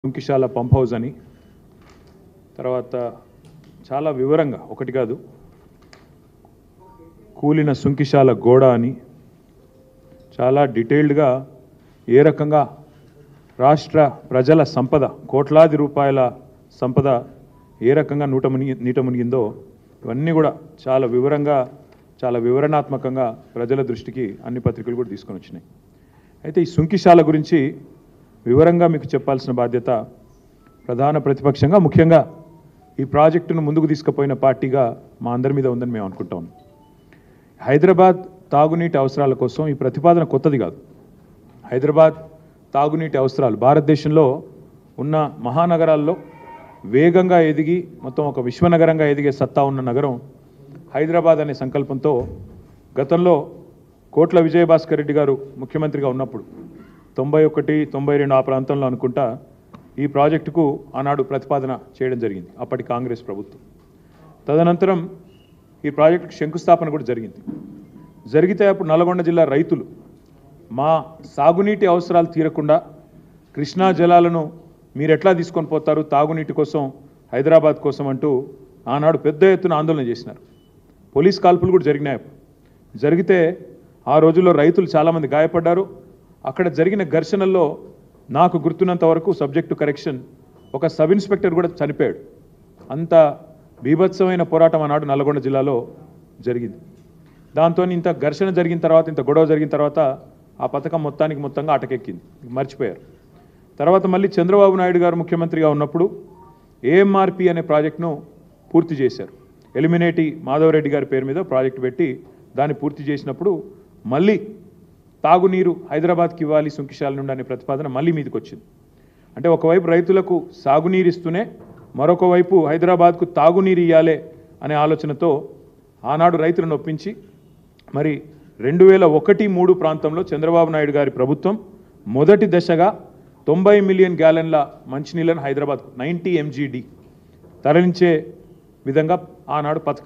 Sunkishala pump house అని తర్వాత చాలా వివరంగా ఒకటి కాదు కూలిన సుంకిశాల గోడ అని చాలా డీటెయిల్డ్గా ఏ రకంగా రాష్ట్ర ప్రజల సంపద కోట్లాది రూపాయల సంపద ఏ రకంగా నూట మునిగి నీట మునిగిందో ఇవన్నీ కూడా చాలా వివరంగా చాలా వివరణాత్మకంగా ప్రజల దృష్టికి అన్ని పత్రికలు కూడా తీసుకొని వచ్చినాయి అయితే ఈ సుంకిశాల గురించి వివరంగా మీకు చెప్పాల్సిన బాధ్యత ప్రధాన ప్రతిపక్షంగా ముఖ్యంగా ఈ ప్రాజెక్టును ముందుకు తీసుకుపోయిన పార్టీగా మా అందరి మీద ఉందని మేము అనుకుంటాం హైదరాబాద్ తాగునీటి అవసరాల కోసం ఈ ప్రతిపాదన కొత్తది కాదు హైదరాబాద్ తాగునీటి అవసరాలు భారతదేశంలో ఉన్న మహానగరాల్లో వేగంగా ఎదిగి మొత్తం ఒక విశ్వనగరంగా ఎదిగే సత్తా ఉన్న నగరం హైదరాబాద్ అనే సంకల్పంతో గతంలో కోట్ల విజయభాస్కర్ రెడ్డి గారు ముఖ్యమంత్రిగా ఉన్నప్పుడు తొంభై ఒకటి తొంభై రెండు ఆ ప్రాంతంలో అనుకుంటా ఈ ప్రాజెక్టుకు ఆనాడు ప్రతిపాదన చేయడం జరిగింది అప్పటి కాంగ్రెస్ ప్రభుత్వం తదనంతరం ఈ ప్రాజెక్టుకు శంకుస్థాపన కూడా జరిగింది జరిగితే అప్పుడు నల్గొండ జిల్లా రైతులు మా సాగునీటి అవసరాలు తీరకుండా కృష్ణా జలాలను మీరు ఎట్లా తీసుకొని పోతారు తాగునీటి కోసం హైదరాబాద్ కోసం అంటూ ఆనాడు పెద్ద ఎత్తున ఆందోళన చేసినారు పోలీస్ కాల్పులు కూడా జరిగినాయి అప్పుడు. జరిగితే ఆ రోజుల్లో రైతులు చాలామంది గాయపడ్డారు అక్కడ జరిగిన ఘర్షణల్లో నాకు గుర్తున్నంత వరకు సబ్జెక్టు కరెక్షన్ ఒక సబ్ ఇన్స్పెక్టర్ కూడా చనిపోయాడు అంత బీభత్సమైన పోరాటం ఆనాడు నల్గొండ జిల్లాలో జరిగింది దాంతో ఇంత ఘర్షణ జరిగిన తర్వాత ఇంత గొడవ జరిగిన తర్వాత ఆ పథకం మొత్తానికి మొత్తంగా అటకెక్కింది మర్చిపోయారు తర్వాత మళ్ళీ చంద్రబాబు నాయుడు గారు ముఖ్యమంత్రిగా ఉన్నప్పుడు ఏఎంఆర్పి అనే ప్రాజెక్టును పూర్తి చేశారు ఎలిమినేటి మాధవరెడ్డి గారి పేరు మీద ప్రాజెక్టు పెట్టి దాన్ని పూర్తి చేసినప్పుడు మళ్ళీ తాగునీరు హైదరాబాద్కి ఇవ్వాలి సుంకిశాల నుండి అనే ప్రతిపాదన మళ్ళీ మీదకి వచ్చింది అంటే ఒకవైపు రైతులకు సాగునీరు ఇస్తూనే మరొక వైపు హైదరాబాద్కు తాగునీరు ఇవ్వాలి అనే ఆలోచనతో ఆనాడు రైతులను ఒప్పించి మరి రెండు వేల ఒకటి మూడు ప్రాంతంలో చంద్రబాబు నాయుడు గారి ప్రభుత్వం మొదటి దశగా తొంభై మిలియన్ గ్యాలన్ల మంచినీళ్ళను హైదరాబాద్ నైంటీ ఎంజీడి తరలించే విధంగా ఆనాడు పథకం